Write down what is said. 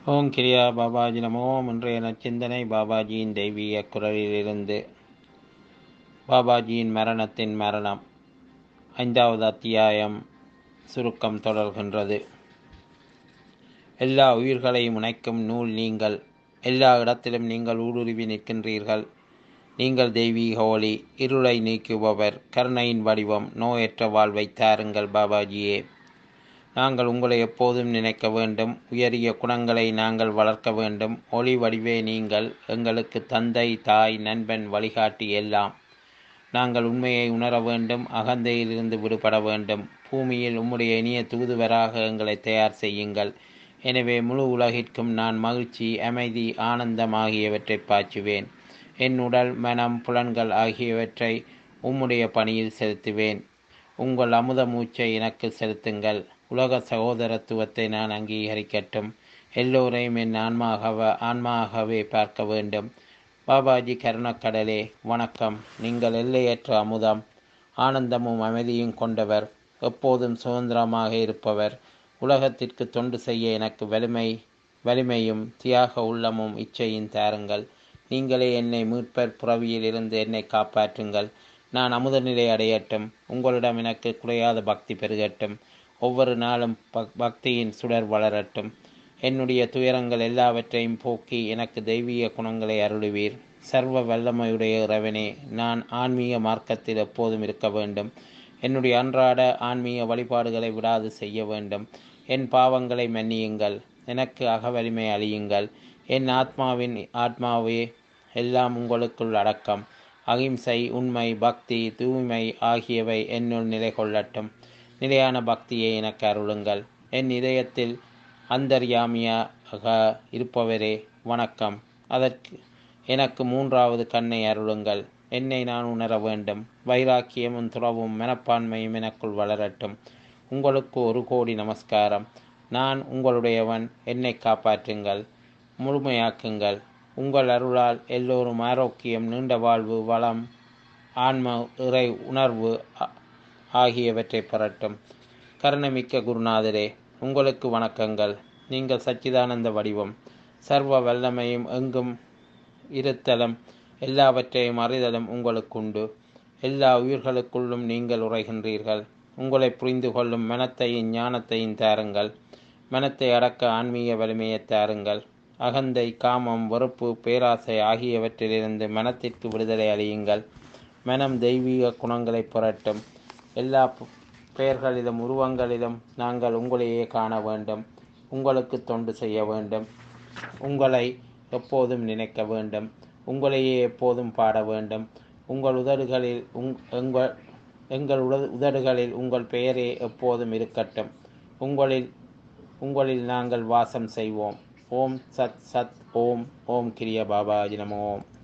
ஓம் கிரியா பாபாஜி நமோ இன்றைய நச்சிந்தனை பாபாஜியின் தெய்வீக குரலிலிருந்து பாபாஜியின் மரணத்தின் மரணம் ஐந்தாவது அத்தியாயம் சுருக்கம் தொடர்கின்றது எல்லா உயிர்களையும் இணைக்கும் நூல் நீங்கள் எல்லா இடத்திலும் நீங்கள் ஊடுருவி நிற்கின்றீர்கள் நீங்கள் தெய்வீக ஒளி இருளை நீக்குபவர் கருணையின் வடிவம் நோயற்ற வாழ்வை தாருங்கள் பாபாஜியே நாங்கள் உங்களை எப்போதும் நினைக்க வேண்டும் உயரிய குணங்களை நாங்கள் வளர்க்க வேண்டும் ஒளி வடிவே நீங்கள் எங்களுக்கு தந்தை தாய் நண்பன் வழிகாட்டி எல்லாம் நாங்கள் உண்மையை உணர வேண்டும் அகந்தையிலிருந்து விடுபட வேண்டும் பூமியில் உம்முடைய இனிய தூதுவராக எங்களை தயார் செய்யுங்கள் எனவே முழு உலகிற்கும் நான் மகிழ்ச்சி அமைதி ஆனந்தம் ஆகியவற்றை பாய்ச்சுவேன் என் உடல் மனம் புலன்கள் ஆகியவற்றை உம்முடைய பணியில் செலுத்துவேன் உங்கள் அமுத மூச்சை எனக்கு செலுத்துங்கள் உலக சகோதரத்துவத்தை நான் அங்கீகரிக்கட்டும் எல்லோரையும் என் ஆன்மாகவ ஆன்மாகவே பார்க்க வேண்டும் பாபாஜி கருணக்கடலே வணக்கம் நீங்கள் எல்லையற்ற அமுதம் ஆனந்தமும் அமைதியும் கொண்டவர் எப்போதும் சுதந்திரமாக இருப்பவர் உலகத்திற்கு தொண்டு செய்ய எனக்கு வலிமை வலிமையும் தியாக உள்ளமும் இச்சையும் தாருங்கள் நீங்களே என்னை மீட்பர் புறவியில் இருந்து என்னை காப்பாற்றுங்கள் நான் அமுத நிலை அடையட்டும் உங்களிடம் எனக்கு குறையாத பக்தி பெருகட்டும் ஒவ்வொரு நாளும் பக்தியின் சுடர் வளரட்டும் என்னுடைய துயரங்கள் எல்லாவற்றையும் போக்கி எனக்கு தெய்வீக குணங்களை அருளுவீர் சர்வ வல்லமையுடைய இறைவனே நான் ஆன்மீக மார்க்கத்தில் எப்போதும் இருக்க வேண்டும் என்னுடைய அன்றாட ஆன்மீக வழிபாடுகளை விடாது செய்ய வேண்டும் என் பாவங்களை மன்னியுங்கள் எனக்கு அகவலிமை அழியுங்கள் என் ஆத்மாவின் ஆத்மாவே எல்லாம் உங்களுக்குள் அடக்கம் அகிம்சை உண்மை பக்தி தூய்மை ஆகியவை என்னுள் நிலை கொள்ளட்டும் நிலையான பக்தியை எனக்கு அருளுங்கள் என் இதயத்தில் அந்தர்யாமியாக இருப்பவரே வணக்கம் அதற்கு எனக்கு மூன்றாவது கண்ணை அருளுங்கள் என்னை நான் உணர வேண்டும் வைராக்கியமும் துறவும் மனப்பான்மையும் எனக்குள் வளரட்டும் உங்களுக்கு ஒரு கோடி நமஸ்காரம் நான் உங்களுடையவன் என்னை காப்பாற்றுங்கள் முழுமையாக்குங்கள் உங்கள் அருளால் எல்லோரும் ஆரோக்கியம் நீண்ட வாழ்வு வளம் ஆன்ம இறை உணர்வு ஆகியவற்றை பெறட்டும் கருணமிக்க குருநாதரே உங்களுக்கு வணக்கங்கள் நீங்கள் சச்சிதானந்த வடிவம் சர்வ வல்லமையும் எங்கும் இருத்தலும் எல்லாவற்றையும் அறிதலும் உங்களுக்குண்டு எல்லா உயிர்களுக்குள்ளும் நீங்கள் உரைகின்றீர்கள் உங்களை புரிந்து கொள்ளும் மனத்தையும் ஞானத்தையும் தாருங்கள் மனத்தை அடக்க ஆன்மீக வலிமையை தாருங்கள் அகந்தை காமம் வெறுப்பு பேராசை ஆகியவற்றிலிருந்து மனத்திற்கு விடுதலை அளியுங்கள் மனம் தெய்வீக குணங்களை புரட்டும் எல்லா பெயர்களிலும் உருவங்களிலும் நாங்கள் உங்களையே காண வேண்டும் உங்களுக்கு தொண்டு செய்ய வேண்டும் உங்களை எப்போதும் நினைக்க வேண்டும் உங்களையே எப்போதும் பாட வேண்டும் உங்கள் உதடுகளில் உங் எங்கள் எங்கள் உதடுகளில் உங்கள் பெயரே எப்போதும் இருக்கட்டும் உங்களில் உங்களில் நாங்கள் வாசம் செய்வோம் ஓம் சத் சத் ஓம் ஓம் கிரிய பாபாஜி நம ஓம்